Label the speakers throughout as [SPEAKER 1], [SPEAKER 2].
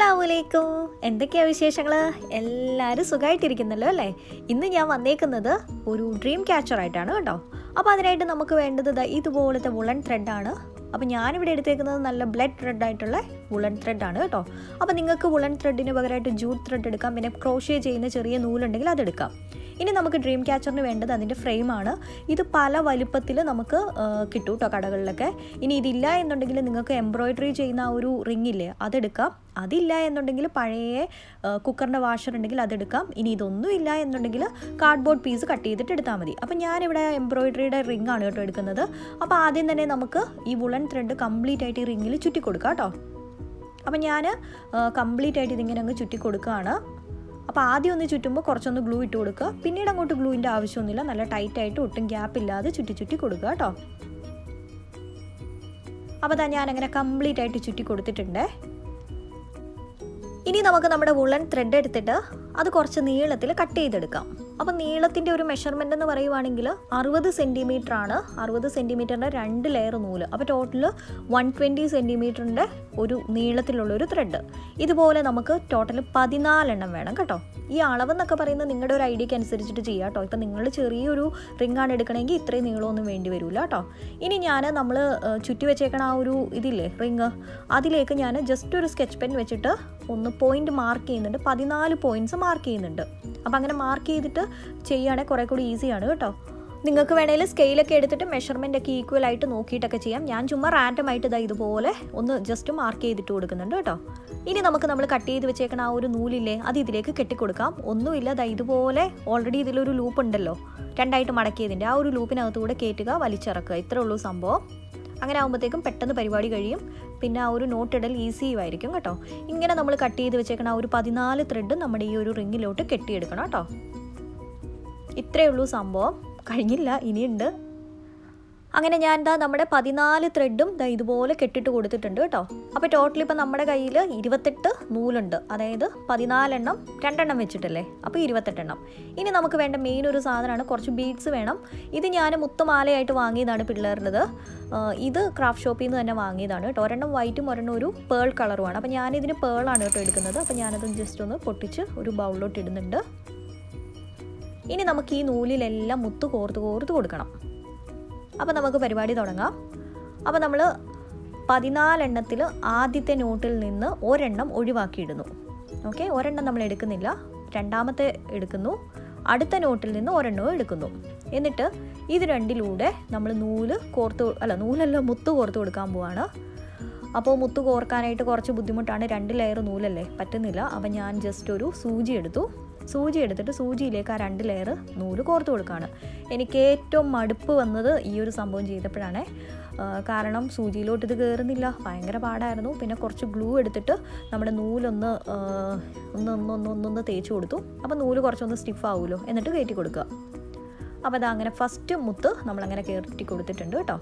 [SPEAKER 1] അസ്സലാമലൈക്കും എന്തൊക്കെയാ വിശേഷങ്ങൾ എല്ലാവരും സുഖമായിട്ടിരിക്കുന്നല്ലോ അല്ലേ ഇന്ന് ഞാൻ വന്നേക്കുന്നത് ഒരു ഡ്രീം ക്യാച്ചർ ആയിട്ടാണ് കേട്ടോ അപ്പോൾ അതിനായിട്ട് നമുക്ക് വേണ്ടത് ദാ ഇതുപോലത്തെ വുളൻ ത്രെഡാണ് അപ്പോൾ ഞാനിവിടെ എടുത്തേക്കുന്നത് നല്ല ബ്ലഡ് റെഡ് ആയിട്ടുള്ള വുളൻ ത്രെഡാണ് കേട്ടോ അപ്പോൾ നിങ്ങൾക്ക് വുളൻ ത്രെഡിന് പകരമായിട്ട് ജൂട്ട് ത്രെഡ് എടുക്കാം പിന്നെ ക്രോഷ്യ ചെയ്യുന്ന ചെറിയ നൂലുണ്ടെങ്കിൽ അതെടുക്കാം ഇനി നമുക്ക് ഡ്രീം ക്യാച്ചറിന് വേണ്ടത് അതിൻ്റെ ഫ്രെയിമാണ് ഇത് പല വലുപ്പത്തിൽ നമുക്ക് ആ, കിട്ടും കേട്ടോ കടകളിലൊക്കെ ഇനി ഇതില്ല എന്നുണ്ടെങ്കിൽ നിങ്ങൾക്ക് എംബ്രോയിഡറി ചെയ്യുന്ന ആ ഒരു റിങ് ഇല്ലേ അതെടുക്കാം അതില്ല എന്നുണ്ടെങ്കിൽ പഴയ കുക്കറിൻ്റെ വാഷർ ഉണ്ടെങ്കിൽ അതെടുക്കാം ഇനി ഇതൊന്നും ഇല്ല എന്നുണ്ടെങ്കിൽ കാർഡ്ബോർഡ് പീസ് കട്ട് ചെയ്തിട്ട് എടുത്താൽ മതി അപ്പോൾ ഞാനിവിടെ എംബ്രോയിഡറിയുടെ റിംഗ് ആണ് കേട്ടോ എടുക്കുന്നത് അപ്പോൾ ആദ്യം തന്നെ നമുക്ക് ഈ വുളൻ ത്രെഡ് കംപ്ലീറ്റ് ആയിട്ട് ഈ റിങ്ങിൽ ചുറ്റി കൊടുക്കാം കേട്ടോ അപ്പോൾ ഞാൻ കംപ്ലീറ്റ് ആയിട്ട് ഇതിങ്ങനെ അങ്ങ് ചുറ്റി കൊടുക്കുകയാണ് അപ്പോൾ ആദ്യം ഒന്ന് ചുറ്റുമ്പോൾ കുറച്ചൊന്ന് ഗ്ലൂ ഇട്ട് കൊടുക്കുക പിന്നീട് അങ്ങോട്ട് ഗ്ലൂവിൻ്റെ ആവശ്യമൊന്നുമില്ല നല്ല ടൈറ്റായിട്ട് ഒട്ടും ഗ്യാപ്പ് ഇല്ലാതെ ചുറ്റി ചുറ്റി കൊടുക്കുക കേട്ടോ അപ്പോൾ ദാ ഞാനങ്ങനെ കംപ്ലീറ്റ് ആയിട്ട് ചുറ്റി കൊടുത്തിട്ടുണ്ട് ഇനി നമുക്ക് നമ്മുടെ വുളൻ ത്രെഡ് എടുത്തിട്ട് അത് കുറച്ച് നീളത്തിൽ കട്ട് ചെയ്തെടുക്കാം അപ്പോൾ നീളത്തിൻ്റെ ഒരു മെഷർമെൻ്റ് എന്ന് പറയുവാണെങ്കിൽ അറുപത് സെൻറ്റിമീറ്റർ ആണ് അറുപത് സെൻറ്റിമീറ്ററിൻ്റെ രണ്ട് ലെയർ നൂല് അപ്പോൾ ടോട്ടൽ വൺ ട്വൻറ്റി സെൻറ്റിമീറ്ററിൻ്റെ ഒരു നീളത്തിലുള്ള ഒരു ത്രെഡ് ഇതുപോലെ നമുക്ക് ടോട്ടൽ പതിനാലെണ്ണം വേണം കേട്ടോ ഈ അളവെന്നൊക്കെ പറയുന്നത് നിങ്ങളുടെ ഒരു ഐഡിയക്ക് അനുസരിച്ചിട്ട് ചെയ്യാം കേട്ടോ ഇപ്പം നിങ്ങൾ ചെറിയൊരു റിംഗ് ആണ് എടുക്കണമെങ്കിൽ ഇത്രയും നീളമൊന്നും വേണ്ടി വരില്ല കേട്ടോ ഇനി ഞാൻ നമ്മൾ ചുറ്റി വെച്ചേക്കണ ആ ഒരു ഇതില്ലേ റിങ് അതിലേക്ക് ഞാൻ ജസ്റ്റ് ഒരു സ്കെച്ച് പെൻ വെച്ചിട്ട് ഒന്ന് പോയിന്റ് മാർക്ക് ചെയ്യുന്നുണ്ട് പതിനാല് പോയിന്റ്സ് മാർക്ക് ചെയ്യുന്നുണ്ട് അപ്പം അങ്ങനെ മാർക്ക് ചെയ്തിട്ട് ചെയ്യുകയാണെങ്കിൽ കുറേ കൂടി ഈസിയാണ് കേട്ടോ നിങ്ങൾക്ക് വേണമെങ്കിൽ സ്കെയിലൊക്കെ എടുത്തിട്ട് മെഷർമെൻ്റ് ഒക്കെ ഈക്വൽ ആയിട്ട് നോക്കിയിട്ടൊക്കെ ചെയ്യാം ഞാൻ ചുമ്മാ റാൻഡം ആയിട്ട് ഇതാ ഇതുപോലെ ഒന്ന് ജസ്റ്റ് മാർക്ക് ചെയ്തിട്ട് കൊടുക്കുന്നുണ്ട് കേട്ടോ ഇനി നമുക്ക് നമ്മൾ കട്ട് ചെയ്ത് വെച്ചേക്കണ ആ ഒരു നൂലില്ലേ അത് ഇതിലേക്ക് കെട്ടിക്കൊടുക്കാം ഒന്നുമില്ല ദാ ഇതുപോലെ ഓൾറെഡി ഇതിലൊരു ലൂപ്പ് ഉണ്ടല്ലോ രണ്ടായിട്ട് മടക്കിയതിൻ്റെ ആ ഒരു ലൂപ്പിനകത്തൂടെ കയറ്റുക വലിച്ചിറക്കുക ഇത്രേ ഉള്ളൂ സംഭവം അങ്ങനെ ആകുമ്പോഴത്തേക്കും പെട്ടെന്ന് പരിപാടി കഴിയും പിന്നെ ആ ഒരു നോട്ട് ഇടൽ ഈസിയും ആയിരിക്കും കേട്ടോ ഇങ്ങനെ നമ്മൾ കട്ട് ചെയ്ത് വെച്ചേക്കണ ആ ഒരു പതിനാല് ത്രെഡ് നമ്മുടെ ഈ ഒരു റിങ്ങിലോട്ട് കെട്ടിയെടുക്കണം കേട്ടോ ഇത്രയേ ഉള്ളൂ സംഭവം കഴിഞ്ഞില്ല ഇനിയുണ്ട് അങ്ങനെ ഞാൻ എന്താ നമ്മുടെ പതിനാല് ത്രെഡും ദാ ഇതുപോലെ കെട്ടിട്ട് കൊടുത്തിട്ടുണ്ട് കേട്ടോ അപ്പോൾ ടോട്ടൽ ഇപ്പം നമ്മുടെ കയ്യിൽ ഇരുപത്തെട്ട് നൂലുണ്ട് അതായത് പതിനാലെണ്ണം രണ്ടെണ്ണം വെച്ചിട്ടല്ലേ അപ്പോൾ ഇരുപത്തെട്ടെണ്ണം ഇനി നമുക്ക് വേണ്ട മെയിൻ ഒരു സാധനമാണ് കുറച്ച് ബീഡ്സ് വേണം ഇത് ഞാൻ മുത്തുമാലയായിട്ട് വാങ്ങിയതാണ് പിള്ളേരുടേത് ഇത് ക്രാഫ്റ്റ് ഷോപ്പിൽ നിന്ന് തന്നെ വാങ്ങിയതാണ് കേട്ടോ ഒരെണ്ണം വൈറ്റും ഒരെണ്ണം ഒരു പേൾ കളറുമാണ് അപ്പോൾ ഞാനിതിന് പേളാണ് കേട്ടോ എടുക്കുന്നത് അപ്പോൾ ഞാനത് ജസ്റ്റ് ഒന്ന് പൊട്ടിച്ച് ഒരു ബൗളിലോട്ട് ഇടുന്നുണ്ട് ഇനി നമുക്ക് ഈ നൂലിലെല്ലാം മുത്ത് കോർത്ത് കോർത്ത് കൊടുക്കണം അപ്പോൾ നമുക്ക് പരിപാടി തുടങ്ങാം അപ്പോൾ നമ്മൾ പതിനാലെണ്ണത്തിൽ ആദ്യത്തെ നോട്ടിൽ നിന്ന് ഒരെണ്ണം ഒഴിവാക്കിയിടുന്നു ഓക്കെ ഒരെണ്ണം നമ്മൾ എടുക്കുന്നില്ല രണ്ടാമത്തെ എടുക്കുന്നു അടുത്ത നോട്ടിൽ നിന്ന് ഒരെണ്ണവും എടുക്കുന്നു എന്നിട്ട് ഇത് രണ്ടിലൂടെ നമ്മൾ നൂല് കോർത്ത് അല്ല നൂലല്ല മുത്ത് കോർത്ത് കൊടുക്കാൻ പോവാണ് അപ്പോൾ മുത്ത് കോർക്കാനായിട്ട് കുറച്ച് ബുദ്ധിമുട്ടാണ് രണ്ട് ലെയർ നൂലല്ലേ പറ്റുന്നില്ല അപ്പം ഞാൻ ജസ്റ്റ് ഒരു സൂചി എടുത്തു സൂചി എടുത്തിട്ട് സൂചിയിലേക്ക് ആ രണ്ട് ലെയർ നൂല് കോർത്ത് കൊടുക്കുകയാണ് എനിക്ക് ഏറ്റവും മടുപ്പ് വന്നത് ഈ ഒരു സംഭവം ചെയ്തപ്പോഴാണ് കാരണം സൂചിയിലോട്ട് ഇത് കയറുന്നില്ല ഭയങ്കര പാടായിരുന്നു പിന്നെ കുറച്ച് ഗ്ലൂ എടുത്തിട്ട് നമ്മുടെ നൂലൊന്ന് ആ, ഒന്ന് ഒന്ന് ഒന്ന് ഒന്നൊന്ന് തേച്ച് കൊടുത്തു അപ്പോൾ നൂല് കുറച്ചൊന്ന് സ്റ്റിഫ് ആവുമല്ലോ എന്നിട്ട് കയറ്റി കൊടുക്കുക അപ്പോൾ അത് അങ്ങനെ ഫസ്റ്റ് മുത്ത് നമ്മളങ്ങനെ കയറ്റി കൊടുത്തിട്ടുണ്ട് കേട്ടോ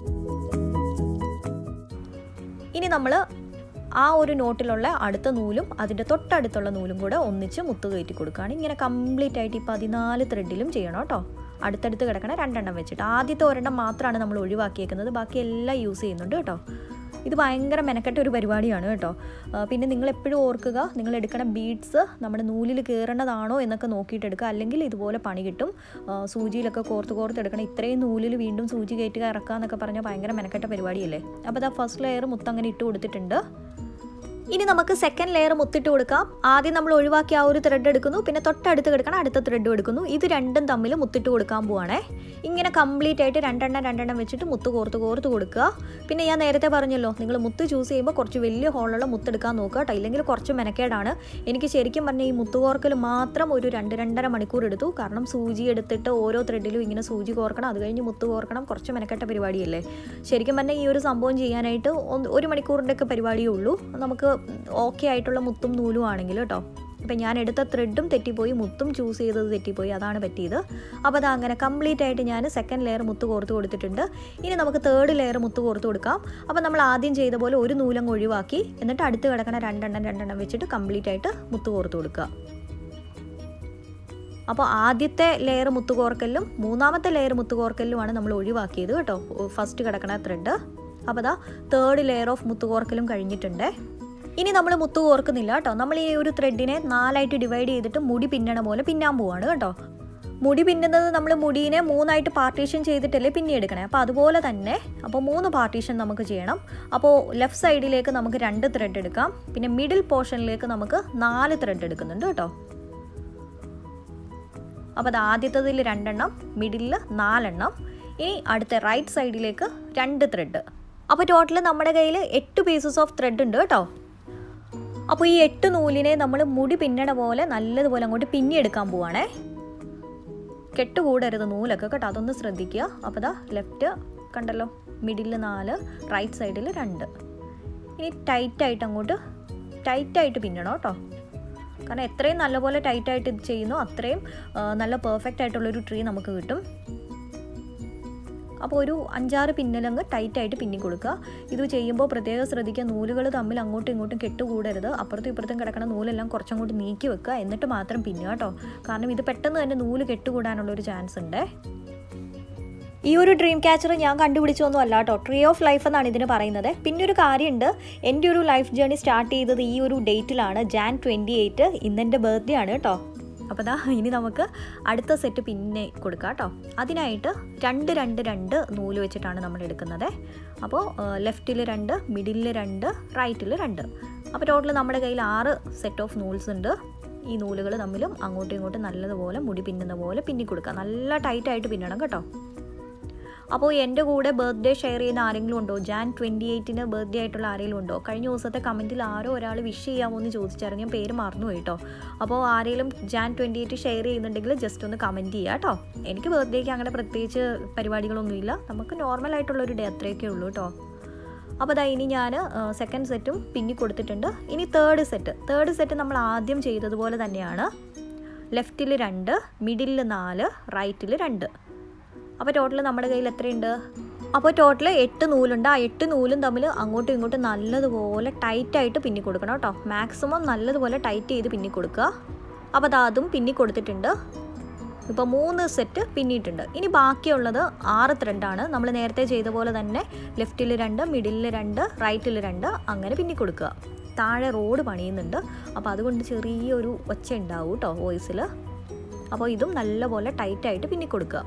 [SPEAKER 1] ഇനി നമ്മൾ ആ ഒരു നോട്ടിലുള്ള അടുത്ത നൂലും അതിൻ്റെ തൊട്ടടുത്തുള്ള നൂലും കൂടെ ഒന്നിച്ച് മുത്ത് കയറ്റി കൊടുക്കുകയാണ് ഇങ്ങനെ കംപ്ലീറ്റ് ആയിട്ട് ഈ പതിനാല് ത്രെഡിലും ചെയ്യണം കേട്ടോ അടുത്തടുത്ത് കിടക്കണ രണ്ടെണ്ണം വെച്ചിട്ട് ആദ്യത്തെ ഒരെണ്ണം മാത്രമാണ് നമ്മൾ ഒഴിവാക്കിയേക്കുന്നത് ബാക്കി എല്ലാം യൂസ് ചെയ്യുന്നുണ്ട് കേട്ടോ ഇത് ഭയങ്കര മെനക്കെട്ട ഒരു പരിപാടിയാണ് കേട്ടോ ആ, പിന്നെ നിങ്ങൾ എപ്പോഴും ഓർക്കുക നിങ്ങൾ എടുക്കണ ബീഡ്സ് നമ്മുടെ നൂലിൽ കയറേണ്ടതാണോ എന്നൊക്കെ നോക്കിയിട്ട് എടുക്കുക അല്ലെങ്കിൽ ഇതുപോലെ പണി കിട്ടും ആ, സൂചിയിലൊക്കെ കോർത്ത് കോർത്ത് എടുക്കണം ഇത്രയും നൂലിൽ വീണ്ടും സൂചി കയറ്റുക ഇറക്കുക എന്നൊക്കെ പറഞ്ഞാൽ ഭയങ്കര മെനക്കെട്ട പരിപാടിയല്ലേ അപ്പോൾ ഇതാ ഫസ്റ്റ് ലെയർ മുത്തങ്ങനെ ഇട്ട് കൊടുത്തിട്ടുണ്ട് ഇനി നമുക്ക് സെക്കൻഡ് ലെയർ മുത്തിട്ട് കൊടുക്കാം ആദ്യം നമ്മൾ ഒഴിവാക്കിയ ആ ഒരു ത്രെഡ് എടുക്കുന്നു പിന്നെ തൊട്ടടുത്ത് കിടക്കണം അടുത്ത ത്രെഡും എടുക്കുന്നു ഇത് രണ്ടും തമ്മിൽ മുത്തിട്ട് കൊടുക്കാൻ പോവാണേ ഇങ്ങനെ കംപ്ലീറ്റ് ആയിട്ട് രണ്ടെണ്ണം രണ്ടെണ്ണം വെച്ചിട്ട് മുത്ത് കോർത്ത് കോർത്ത് കൊടുക്കുക പിന്നെ ഞാൻ നേരത്തെ പറഞ്ഞല്ലോ നിങ്ങൾ മുത്ത് ചൂസ് ചെയ്യുമ്പോൾ കുറച്ച് വലിയ ഹോളുള്ള മുത്തെടുക്കാൻ നോക്കുക കേട്ടോ ഇല്ലെങ്കിൽ കുറച്ച് മെനക്കേടാണ് എനിക്ക് ശരിക്കും പറഞ്ഞാൽ ഈ മുത്ത് കോർക്കൽ മാത്രം ഒരു രണ്ട് രണ്ടര മണിക്കൂർ എടുത്തു കാരണം സൂചി എടുത്തിട്ട് ഓരോ ത്രെഡിലും ഇങ്ങനെ സൂചി കോർക്കണം അത് കഴിഞ്ഞ് മുത്ത് കോർക്കണം കുറച്ച് മെനക്കെട്ട പരിപാടിയല്ലേ ശരിക്കും പറഞ്ഞാൽ ഈ ഒരു സംഭവം ചെയ്യാനായിട്ട് ഒന്ന് ഒരു മണിക്കൂറിൻ്റെ ഒക്കെ പരിപാടിയേ ഉള്ളൂ നമുക്ക് ഓക്കെ ആയിട്ടുള്ള മുത്തും നൂലും ആണെങ്കിൽ കേട്ടോ ഇപ്പം ഞാൻ എടുത്ത ത്രെഡും തെറ്റിപ്പോയി മുത്തും ചൂസ് ചെയ്തത് തെറ്റിപ്പോയി അതാണ് പറ്റിയത് അപ്പോൾ അത് അങ്ങനെ കംപ്ലീറ്റ് ആയിട്ട് ഞാൻ സെക്കൻഡ് ലെയർ മുത്ത് കോർത്ത് കൊടുത്തിട്ടുണ്ട് ഇനി നമുക്ക് തേർഡ് ലെയർ മുത്ത് കോർത്ത് കൊടുക്കാം അപ്പോൾ നമ്മൾ ആദ്യം ചെയ്ത പോലെ ഒരു നൂലങ്ങ് ഒഴിവാക്കി എന്നിട്ട് അടുത്ത് കിടക്കണ രണ്ടെണ്ണം രണ്ടെണ്ണം വെച്ചിട്ട് കംപ്ലീറ്റ് ആയിട്ട് മുത്ത് കോർത്ത് കൊടുക്കുക അപ്പോൾ ആദ്യത്തെ ലെയർ മുത്തുകോർക്കലിലും മൂന്നാമത്തെ ലെയർ മുത്തുകോർക്കലിലുമാണ് നമ്മൾ ഒഴിവാക്കിയത് കേട്ടോ ഫസ്റ്റ് കിടക്കണ ത്രെഡ് അപ്പോൾ അതാ തേർഡ് ലെയർ ഓഫ് മുത്തുകോർക്കലും കഴിഞ്ഞിട്ടുണ്ട് ഇനി നമ്മൾ മുത്തു കോർക്കുന്നില്ല കേട്ടോ നമ്മൾ ഈ ഒരു ത്രെഡിനെ നാലായിട്ട് ഡിവൈഡ് ചെയ്തിട്ട് മുടി പിന്നണ പോലെ പിന്നാൻ പോവാണ് കേട്ടോ മുടി പിന്നുന്നത് നമ്മൾ മുടീനെ മൂന്നായിട്ട് പാർട്ടീഷൻ ചെയ്തിട്ടല്ലേ പിന്നെ എടുക്കണേ അപ്പോൾ അതുപോലെ തന്നെ അപ്പോൾ മൂന്ന് പാർട്ടീഷൻ നമുക്ക് ചെയ്യണം അപ്പോൾ ലെഫ്റ്റ് സൈഡിലേക്ക് നമുക്ക് രണ്ട് ത്രെഡ് എടുക്കാം പിന്നെ മിഡിൽ പോർഷനിലേക്ക് നമുക്ക് നാല് ത്രെഡ് എടുക്കുന്നുണ്ട് കേട്ടോ അപ്പോൾ അത് ആദ്യത്തതിൽ രണ്ടെണ്ണം മിഡിലിൽ നാലെണ്ണം ഇനി അടുത്ത റൈറ്റ് സൈഡിലേക്ക് രണ്ട് ത്രെഡ് അപ്പോൾ ടോട്ടൽ നമ്മുടെ കയ്യിൽ എട്ട് പീസസ് ഓഫ് ത്രെഡ് ഉണ്ട് കേട്ടോ അപ്പോൾ ഈ എട്ട് നൂലിനെ നമ്മൾ മുടി പിന്നണ പോലെ നല്ലതുപോലെ അങ്ങോട്ട് പിന്നിയെടുക്കാൻ പോവാണേ കെട്ടുകൂടരുത് നൂലൊക്കെ കേട്ടോ അതൊന്ന് ശ്രദ്ധിക്കുക അപ്പോൾ ദാ ലെഫ്റ്റ് കണ്ടല്ലോ മിഡിൽ നാല് റൈറ്റ് സൈഡിൽ രണ്ട് ഇനി ടൈറ്റായിട്ട് അങ്ങോട്ട് ടൈറ്റായിട്ട് പിന്നണം കേട്ടോ കാരണം എത്രയും നല്ലപോലെ ടൈറ്റായിട്ട് ഇത് ചെയ്യുന്നു അത്രയും നല്ല പെർഫെക്റ്റ് ആയിട്ടുള്ളൊരു ട്രീ നമുക്ക് കിട്ടും അപ്പോൾ ഒരു അഞ്ചാറ് പിന്നലങ്ങ് ടൈറ്റായിട്ട് പിന്നി കൊടുക്കുക ഇത് ചെയ്യുമ്പോൾ പ്രത്യേകം ശ്രദ്ധിക്കുക നൂലുകൾ തമ്മിൽ അങ്ങോട്ടും ഇങ്ങോട്ടും കെട്ടുകൂടരുത് അപ്പുറത്തും ഇപ്പുറത്തും കിടക്കുന്ന നൂലെല്ലാം കുറച്ചങ്ങോട്ട് നീക്കി വെക്കുക എന്നിട്ട് മാത്രം പിന്നുക കേട്ടോ കാരണം ഇത് പെട്ടെന്ന് തന്നെ നൂല് കെട്ടുകൂടാനുള്ള ഒരു ചാൻസ് ഉണ്ട് ഈ ഒരു ഡ്രീം ക്യാച്ചർ ഞാൻ കണ്ടുപിടിച്ചൊന്നും അല്ല കേട്ടോ ട്രീ ഓഫ് ലൈഫ് എന്നാണ് ഇതിന് പറയുന്നത് പിന്നെ ഒരു കാര്യമുണ്ട് എൻ്റെ ഒരു ലൈഫ് ജേർണി സ്റ്റാർട്ട് ചെയ്തത് ഈ ഒരു ഡേറ്റിലാണ് ജാൻ ട്വൻറ്റി എയ്റ്റ് ഇന്നെൻ്റെ ബർത്ത്ഡേ ആണ് കേട്ടോ അപ്പോൾ ദാ ഇനി നമുക്ക് അടുത്ത സെറ്റ് പിന്നെ കൊടുക്കാം കേട്ടോ അതിനായിട്ട് രണ്ട് രണ്ട് രണ്ട് നൂല് വെച്ചിട്ടാണ് നമ്മൾ എടുക്കുന്നത് അപ്പോൾ ലെഫ്റ്റിൽ രണ്ട് മിഡിലിൽ രണ്ട് റൈറ്റിൽ രണ്ട് അപ്പോൾ ടോട്ടൽ നമ്മുടെ കയ്യിൽ ആറ് സെറ്റ് ഓഫ് നൂൽസ് ഉണ്ട് ഈ നൂലുകൾ തമ്മിലും അങ്ങോട്ടും ഇങ്ങോട്ടും നല്ലതുപോലെ മുടി പിന്നുന്ന പോലെ പിന്നി കൊടുക്കുക നല്ല ടൈറ്റായിട്ട് പിന്നണം കേട്ടോ അപ്പോൾ എൻ്റെ കൂടെ ബർത്ത്ഡേ ഷെയർ ചെയ്യുന്ന ആരെങ്കിലും ഉണ്ടോ ജാൻ ട്വൻറ്റി എയ്റ്റിന് ബർത്ത്ഡേ ആയിട്ടുള്ള ആരെങ്കിലും ഉണ്ടോ കഴിഞ്ഞ ദിവസത്തെ കമൻറ്റിൽ ആരോ ഒരാൾ വിഷ് ചെയ്യാമോ എന്ന് ചോദിച്ചായിരുന്നു ഞാൻ പേര് മറന്നു കേട്ടോ അപ്പോൾ ആരെങ്കിലും ജാൻ ട്വൻറ്റി എയ്റ്റ് ഷെയർ ചെയ്യുന്നുണ്ടെങ്കിൽ ജസ്റ്റ് ഒന്ന് കമൻറ്റ് ചെയ്യുക കേട്ടോ എനിക്ക് ബർത്ത്ഡേക്ക് അങ്ങനെ പ്രത്യേകിച്ച് പരിപാടികളൊന്നുമില്ല നമുക്ക് നോർമൽ ആയിട്ടുള്ളൊരു ഡേ അത്രയൊക്കെ ഉള്ളൂ കേട്ടോ അപ്പോൾ അതാ ഇനി ഞാൻ സെക്കൻഡ് സെറ്റും പിന്നി കൊടുത്തിട്ടുണ്ട് ഇനി തേർഡ് സെറ്റ് തേർഡ് സെറ്റ് നമ്മൾ ആദ്യം ചെയ്തതുപോലെ തന്നെയാണ് ലെഫ്റ്റിൽ രണ്ട് മിഡിലിൽ നാല് റൈറ്റിൽ രണ്ട് അപ്പോൾ ടോട്ടൽ നമ്മുടെ കയ്യിൽ എത്രയുണ്ട് അപ്പോൾ ടോട്ടൽ എട്ട് നൂലുണ്ട് ആ എട്ട് നൂലും തമ്മിൽ അങ്ങോട്ടും ഇങ്ങോട്ടും നല്ലതുപോലെ ടൈറ്റായിട്ട് പിന്നി കൊടുക്കണം കേട്ടോ മാക്സിമം നല്ലതുപോലെ ടൈറ്റ് ചെയ്ത് പിന്നി കൊടുക്കുക അപ്പോൾ അത് അതും പിന്നി കൊടുത്തിട്ടുണ്ട് ഇപ്പോൾ മൂന്ന് സെറ്റ് പിന്നിയിട്ടുണ്ട് ഇനി ബാക്കിയുള്ളത് ആറ് ത്രെഡാണ് നമ്മൾ നേരത്തെ ചെയ്ത പോലെ തന്നെ ലെഫ്റ്റിൽ രണ്ട് മിഡിലിൽ രണ്ട് റൈറ്റിൽ രണ്ട് അങ്ങനെ പിന്നി കൊടുക്കുക താഴെ റോഡ് പണിയുന്നുണ്ട് അപ്പോൾ അതുകൊണ്ട് ചെറിയൊരു ഒച്ച ഉണ്ടാവും കേട്ടോ വോയിസിൽ അപ്പോൾ ഇതും നല്ലപോലെ ടൈറ്റായിട്ട് പിന്നി കൊടുക്കുക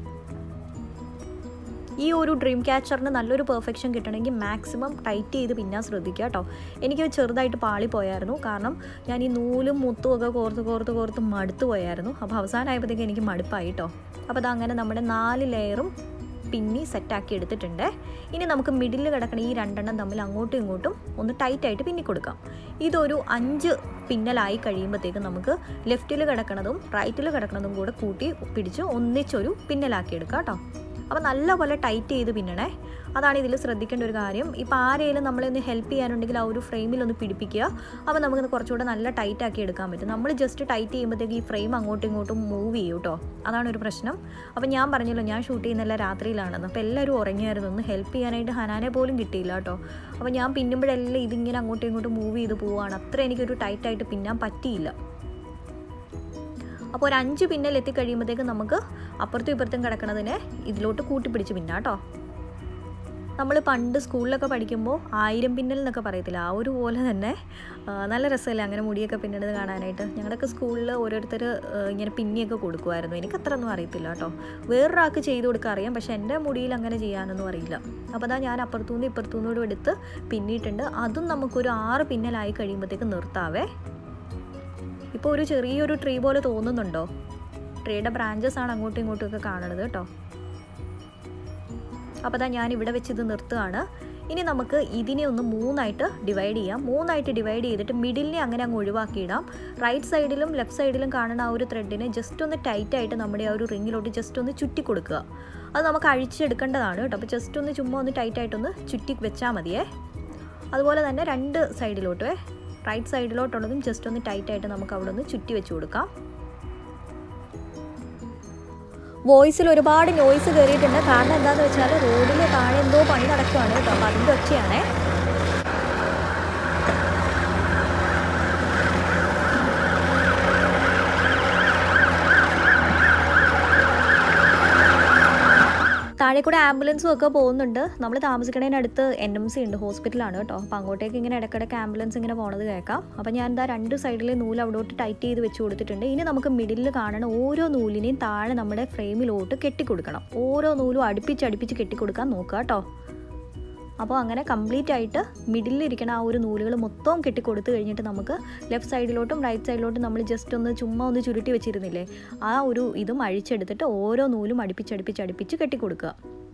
[SPEAKER 1] ഈ ഒരു ഡ്രീം ക്യാച്ചറിന് നല്ലൊരു പെർഫെക്ഷൻ കിട്ടണമെങ്കിൽ മാക്സിമം ടൈറ്റ് ചെയ്ത് പിന്നാൻ ശ്രദ്ധിക്കുക കേട്ടോ എനിക്ക് ചെറുതായിട്ട് പാളി പോയായിരുന്നു കാരണം ഞാൻ ഈ നൂലും മുത്തും ഒക്കെ കോർത്ത് കോർത്ത് കോർത്ത് മടുത്തു പോയായിരുന്നു അപ്പോൾ അവസാനമായപ്പോഴത്തേക്ക് എനിക്ക് മടുപ്പായി കേട്ടോ അപ്പോൾ അതങ്ങനെ നമ്മുടെ നാല് ലെയറും പിന്നി സെറ്റാക്കി എടുത്തിട്ടുണ്ട് ഇനി നമുക്ക് മിഡിൽ കിടക്കണ ഈ രണ്ടെണ്ണം തമ്മിൽ അങ്ങോട്ടും ഇങ്ങോട്ടും ഒന്ന് ടൈറ്റായിട്ട് പിന്നി കൊടുക്കാം ഇതൊരു അഞ്ച് പിന്നലായി കഴിയുമ്പോഴത്തേക്കും നമുക്ക് ലെഫ്റ്റിൽ കിടക്കണതും റൈറ്റിൽ കിടക്കണതും കൂടെ കൂട്ടി പിടിച്ച് ഒന്നിച്ചൊരു പിന്നലാക്കി എടുക്കാം കേട്ടോ അപ്പോൾ നല്ലപോലെ ടൈറ്റ് ചെയ്ത് പിന്നണേ അതാണ് ഇതിൽ ശ്രദ്ധിക്കേണ്ട ഒരു കാര്യം ഇപ്പോൾ ആരെങ്കിലും നമ്മളെ ഒന്ന് ഹെൽപ്പ് ചെയ്യാനുണ്ടെങ്കിൽ ആ ഒരു ഫ്രെയിമിൽ ഒന്ന് പിടിപ്പിക്കുക അപ്പോൾ നമുക്ക് കുറച്ചുകൂടെ നല്ല ടൈറ്റ് ആക്കി എടുക്കാൻ പറ്റും നമ്മൾ ജസ്റ്റ് ടൈറ്റ് ചെയ്യുമ്പോഴത്തേക്ക് ഈ ഫ്രെയിം അങ്ങോട്ടും ഇങ്ങോട്ടും മൂവ് ചെയ്യും കേട്ടോ അതാണ് ഒരു പ്രശ്നം അപ്പോൾ ഞാൻ പറഞ്ഞല്ലോ ഞാൻ ഷൂട്ട് ചെയ്യുന്നില്ല രാത്രിയിലാണെന്ന് അപ്പോൾ എല്ലാവരും ഉറങ്ങിയായിരുന്നു ഒന്ന് ഹെൽപ്പ് ചെയ്യാനായിട്ട് ഹനാനെ പോലും കിട്ടിയില്ല കേട്ടോ അപ്പോൾ ഞാൻ പിന്നുമ്പോഴെല്ലാം ഇതിങ്ങനെ അങ്ങോട്ടും ഇങ്ങോട്ടും മൂവ് ചെയ്ത് പോവുകയാണ് അത്ര എനിക്കൊരു ടൈറ്റായിട്ട് പിന്നാൻ പറ്റിയില്ല അപ്പോൾ ഒരു അഞ്ച് പിന്നൽ എത്തിക്കഴിയുമ്പോഴത്തേക്ക് നമുക്ക് അപ്പുറത്തും ഇപ്പുറത്തും കിടക്കണതിനെ ഇതിലോട്ട് കൂട്ടിപ്പിടിച്ച് പിന്നാം കേട്ടോ നമ്മൾ പണ്ട് സ്കൂളിലൊക്കെ പഠിക്കുമ്പോൾ ആയിരം പിന്നൽ എന്നൊക്കെ പറയത്തില്ല ആ ഒരു പോലെ തന്നെ നല്ല രസമല്ലേ അങ്ങനെ മുടിയൊക്കെ പിന്നണത് കാണാനായിട്ട് ഞങ്ങളുടെയൊക്കെ സ്കൂളിൽ ഓരോരുത്തർ ഇങ്ങനെ പിന്നിയൊക്കെ കൊടുക്കുമായിരുന്നു എനിക്ക് അത്ര ഒന്നും അറിയത്തില്ല കേട്ടോ വേറൊരാൾക്ക് ചെയ്ത് കൊടുക്കാൻ അറിയാം പക്ഷെ എൻ്റെ മുടിയിൽ അങ്ങനെ ചെയ്യാനൊന്നും അറിയില്ല അപ്പോൾ അതാ ഞാൻ അപ്പുറത്തുനിന്ന് ഇപ്പുറത്തുനിന്നോടും എടുത്ത് പിന്നിയിട്ടുണ്ട് അതും നമുക്കൊരു ആറ് പിന്നലായി കഴിയുമ്പോഴത്തേക്ക് നിർത്താവേ ഇപ്പോൾ ഒരു ചെറിയൊരു ട്രീ പോലെ തോന്നുന്നുണ്ടോ ട്രീയുടെ ബ്രാഞ്ചസ് ആണ് അങ്ങോട്ടും ഇങ്ങോട്ടും ഒക്കെ കാണുന്നത് കേട്ടോ അപ്പോൾ അതാ ഞാൻ ഇവിടെ വെച്ച് ഇത് നിർത്തുകയാണ് ഇനി നമുക്ക് ഇതിനെ ഒന്ന് മൂന്നായിട്ട് ഡിവൈഡ് ചെയ്യാം മൂന്നായിട്ട് ഡിവൈഡ് ചെയ്തിട്ട് മിഡിലിനെ അങ്ങനെ അങ്ങ് ഒഴിവാക്കിയിടാം റൈറ്റ് സൈഡിലും ലെഫ്റ്റ് സൈഡിലും കാണുന്ന ആ ഒരു ത്രെഡിനെ ജസ്റ്റ് ഒന്ന് ടൈറ്റായിട്ട് നമ്മുടെ ആ ഒരു റിങ്ങിലോട്ട് ജസ്റ്റ് ഒന്ന് ചുറ്റി കൊടുക്കുക അത് നമുക്ക് അഴിച്ചെടുക്കേണ്ടതാണ് കേട്ടോ അപ്പോൾ ജസ്റ്റ് ഒന്ന് ചുമ്മാ ഒന്ന് ടൈറ്റായിട്ടൊന്ന് ചുറ്റി വെച്ചാൽ മതിയേ അതുപോലെ തന്നെ രണ്ട് സൈഡിലോട്ടുവേ റൈറ്റ് സൈഡിലോട്ടുള്ളതും ജസ്റ്റ് ഒന്ന് ടൈറ്റായിട്ട് നമുക്ക് അവിടെ ഒന്ന് ചുറ്റി വെച്ച് കൊടുക്കാം വോയിസിൽ ഒരുപാട് നോയ്സ് കയറിയിട്ടുണ്ട് കാരണം എന്താണെന്ന് വെച്ചാൽ റോഡിൽ താഴെ എന്തോ പണി നടക്കുകയാണ് കേട്ടോ അപ്പോൾ അതിൻ്റെ ഒച്ചയാണേ താഴെ താഴെ കൂടെ ആംബുലൻസും ഒക്കെ പോകുന്നുണ്ട് നമ്മൾ താമസിക്കണതിനടുത്ത് എൻ എം സി ഉണ്ട് ഹോസ്പിറ്റലാണ് കേട്ടോ അപ്പോൾ അങ്ങോട്ടേക്ക് ഇങ്ങനെ ഇടയ്ക്കിടയ്ക്ക് ആംബുലൻസ് ഇങ്ങനെ പോണത് കേൾക്കാം അപ്പോൾ ഞാൻ എന്താ രണ്ട് സൈഡിലെ നൂല് അവിടോട്ട് ടൈറ്റ് ചെയ്ത് വെച്ച് കൊടുത്തിട്ടുണ്ട് ഇനി നമുക്ക് മിഡിലിൽ കാണണം ഓരോ നൂലിനെയും താഴെ നമ്മുടെ ഫ്രെയിമിലോട്ട് കെട്ടിക്കൊടുക്കണം ഓരോ നൂലും അടുപ്പിച്ച് അടുപ്പിച്ച് കെട്ടിക്കൊടുക്കാൻ നോക്കുക കേട്ടോ അപ്പോൾ അങ്ങനെ കംപ്ലീറ്റ് ആയിട്ട് മിഡിലിരിക്കണ ആ ഒരു നൂലുകൾ മൊത്തവും കെട്ടിക്കൊടുത്തു കഴിഞ്ഞിട്ട് നമുക്ക് ലെഫ്റ്റ് സൈഡിലോട്ടും റൈറ്റ് സൈഡിലോട്ടും നമ്മൾ ജസ്റ്റ് ഒന്ന് ചുമ്മാ ഒന്ന് ചുരുട്ടി വെച്ചിരുന്നില്ലേ ആ ഒരു ഇതും അഴിച്ചെടുത്തിട്ട് ഓരോ നൂലും അടുപ്പിച്ച് അടുപ്പിച്ച് അടുപ്പിച്ച് കെട്ടിക്കൊടുക്കുക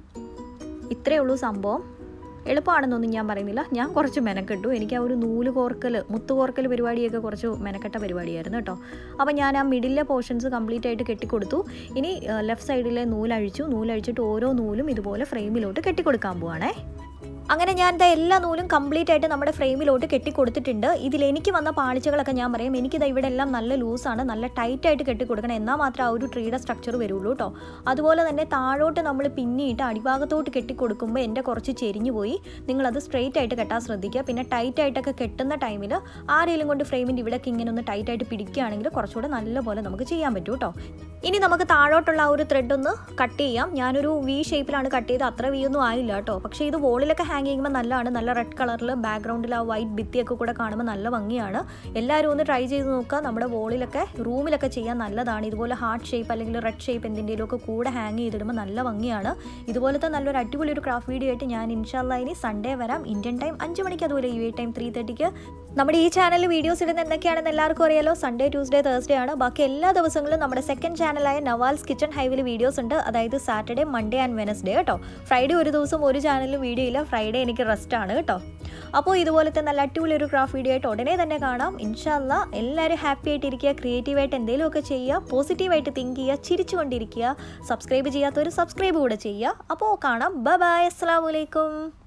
[SPEAKER 1] ഇത്രയേ ഉള്ളൂ സംഭവം എളുപ്പമാണെന്നൊന്നും ഞാൻ പറയുന്നില്ല ഞാൻ കുറച്ച് മെനക്കെട്ടു എനിക്ക് ആ ഒരു നൂല് കോർക്കൽ മുത്ത് കോർക്കൽ പരിപാടിയൊക്കെ കുറച്ച് മെനക്കെട്ട പരിപാടിയായിരുന്നു കേട്ടോ അപ്പോൾ ഞാൻ ആ മിഡിലെ പോർഷൻസ് കംപ്ലീറ്റ് ആയിട്ട് കെട്ടിക്കൊടുത്തു ഇനി ലെഫ്റ്റ് സൈഡിലെ നൂലഴിച്ചു നൂലഴിച്ചിട്ട് ഓരോ നൂലും ഇതുപോലെ ഫ്രെയിമിലോട്ട് കെട്ടിക്കൊടുക്കാൻ പോവാണേ അങ്ങനെ ഞാൻ ദാ എല്ലാ നൂലും കംപ്ലീറ്റ് ആയിട്ട് നമ്മുടെ ഫ്രെയിമിലോട്ട് കെട്ടിക്കൊടുത്തിട്ടുണ്ട് ഇതിൽ എനിക്ക് വന്ന പാളിച്ചകളൊക്കെ ഞാൻ പറയും എനിക്കിത് ഇവിടെ എല്ലാം നല്ല ലൂസാണ് നല്ല ടൈറ്റ് ആയിട്ട് കെട്ടിക്കൊടുക്കണം എന്നാൽ മാത്രമേ ആ ഒരു ട്രീയുടെ സ്ട്രക്ചർ വരുള്ളൂ കേട്ടോ അതുപോലെ തന്നെ താഴോട്ട് നമ്മൾ പിന്നിയിട്ട് അടിഭാഗത്തോട്ട് കെട്ടിക്കൊടുക്കുമ്പോൾ എൻ്റെ കുറച്ച് ചെരിഞ്ഞു പോയി നിങ്ങളത് സ്ട്രെയിറ്റ് ആയിട്ട് കെട്ടാൻ ശ്രദ്ധിക്കുക പിന്നെ ടൈറ്റ് ആയിട്ടൊക്കെ കെട്ടുന്ന ടൈമിൽ ആരെങ്കിലും കൊണ്ട് ഫ്രെയിമിൻ്റെ ഇവിടേക്ക് ഇങ്ങനെ ഒന്ന് ടൈറ്റ് ആയിട്ട് പിടിക്കുകയാണെങ്കിൽ കുറച്ചുകൂടെ നല്ലപോലെ നമുക്ക് ചെയ്യാൻ പറ്റും കേട്ടോ ഇനി നമുക്ക് താഴോട്ടുള്ള ആ ഒരു ത്രെഡ് ഒന്ന് കട്ട് ചെയ്യാം ഞാനൊരു വി ഷേപ്പിലാണ് കട്ട് ചെയ്ത് അത്ര വി ഒന്നും ആയില്ല കേട്ടോ പക്ഷേ ഇത് വോളിലൊക്കെ ഹാങ് ചെയ്യുമ്പോൾ നല്ലതാണ് നല്ല റെഡ് കളറിൽ ബാക്ക്ഗ്രൗണ്ടിൽ ആ വൈറ്റ് ഭിത്തിയൊക്കെ കൂടെ കാണുമ്പോൾ നല്ല ഭംഗിയാണ് എല്ലാവരും ഒന്ന് ട്രൈ ചെയ്ത് നോക്കുക നമ്മുടെ വോളിലൊക്കെ റൂമിലൊക്കെ ചെയ്യാൻ നല്ലതാണ് ഇതുപോലെ ഹാർട്ട് ഷേപ്പ് അല്ലെങ്കിൽ റെഡ് ഷേപ്പ് എന്തിൻ്റെയിലൊക്കെ കൂടെ ഹാങ് ചെയ്തിടുമ്പോൾ നല്ല ഭംഗിയാണ് ഇതുപോലത്തെ നല്ലൊരു അടിപൊളി ഒരു ക്രാഫ്റ്റ് വീഡിയോ ആയിട്ട് ഞാൻ ഇൻഷാല്ല ഇനി സൺഡേ വരാം ഇന്ത്യൻ ടൈം അഞ്ച് മണിക്ക് അതുപോലെ യു എ ടൈം ത്രീ തേർട്ടിക്ക് നമ്മുടെ ഈ ചാനലിൽ വീഡിയോസ് ഇടുന്ന എന്തൊക്കെയാണെന്ന് എല്ലാവർക്കും അറിയാലോ സൺഡേ ട്യൂസ്ഡേ തേഴ്സ്ഡേ ആണ് ബാക്കി എല്ലാ ദിവസങ്ങളും നമ്മുടെ സെക്കൻഡ് ചാനലായ നവാൽസ് കിച്ചൺ ഹൈവിൽ വീഡിയോസ് ഉണ്ട് അതായത് സാറ്റർഡേ മൺഡേ ആൻഡ് വെനസ്ഡേ കേട്ടോ ഫ്രൈഡേ ഒരു ദിവസം ഒരു ചാനലിൽ വീഡിയോ ഇല്ല ഫ്രൈഡേ എനിക്ക് റെസ്റ്റ് ആണ് കേട്ടോ അപ്പോൾ ഇതുപോലത്തെ നല്ല അടിപൊളി ഒരു ക്രാഫ്റ്റ് വീഡിയോ ആയിട്ട് ഉടനെ തന്നെ കാണാം ഇൻഷാല്ല എല്ലാവരും ഹാപ്പി ആയിട്ടിരിക്കുക ക്രിയേറ്റീവായിട്ട് എന്തെങ്കിലുമൊക്കെ ചെയ്യുക പോസിറ്റീവായിട്ട് തിങ്ക് ചെയ്യുക ചിരിച്ചുകൊണ്ടിരിക്കുക സബ്സ്ക്രൈബ് ചെയ്യാത്തവർ സബ്സ്ക്രൈബ് കൂടെ ചെയ്യുക അപ്പോൾ കാണാം ബൈ ബൈ അസ്സാം വലൈക്കും